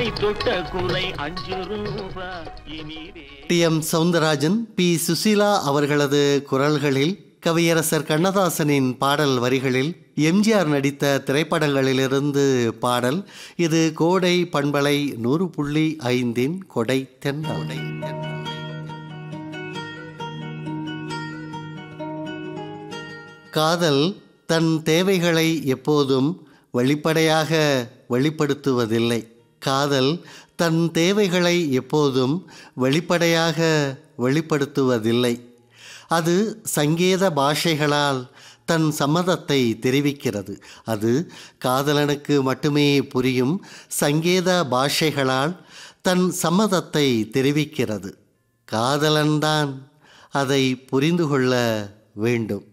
தொட்ட குலை அஞ்சு ரூபா இனிதே T M Soundararajan P Susheela அவர்களது குரல்களில் கவியரசர் கண்ணதாசனின் பாடல் வரிகளில் எம்ஜிஆர் நடித்த திரைப்படங்களிலிருந்து பாடல் இது கோடை பண்பலை நூறு புள்ளி ஐந்தின் கொடை தென்னலை காதல் தன் தேவைகளை எப்போதும் வெளிப்படையாக வெளிப்படுத்துவதில்லை காதல் தன் தேவைகளை எப்போதும் வெளிப்படையாக வெளிப்படுத்துவதில்லை அது சங்கேத பாஷைகளால் தன் சம்மதத்தை தெரிவிக்கிறது அது காதலனுக்கு மட்டுமே புரியும் சங்கேத பாஷைகளால் தன் சம்மதத்தை தெரிவிக்கிறது காதலன்தான் அதை புரிந்து கொள்ள வேண்டும்